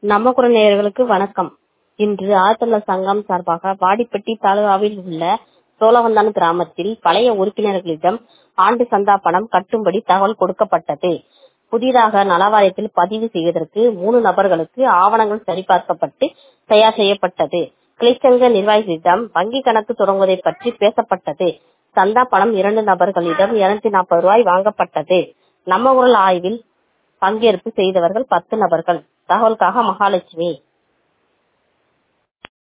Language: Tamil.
நம்ம குரல் நேயர்களுக்கு வணக்கம் இன்று ஆழ்த்தமிழர் சங்கம் சார்பாக வாடிப்பட்டி தாலுகாவில் உள்ள சோழவந்தான் கிராமத்தில் பழைய உறுப்பினர்களிடம் ஆண்டு சந்தா பணம் கட்டும்படி தகவல் கொடுக்கப்பட்டது புதிதாக நலவாரியத்தில் பதிவு செய்வதற்கு மூணு நபர்களுக்கு ஆவணங்கள் சரிபார்க்கப்பட்டு தயார் செய்யப்பட்டது கிளைச்சங்க நிர்வாகிகளிடம் வங்கி கணக்கு தொடங்குவதை பற்றி பேசப்பட்டது சந்தா பணம் இரண்டு நபர்களிடம் இருநூத்தி நாற்பது ரூபாய் வாங்கப்பட்டது நம்ம குரல் ஆய்வில் பங்கேற்பு செய்தவர்கள் பத்து நபர்கள் தகவலுக்காக மகாலட்சுமி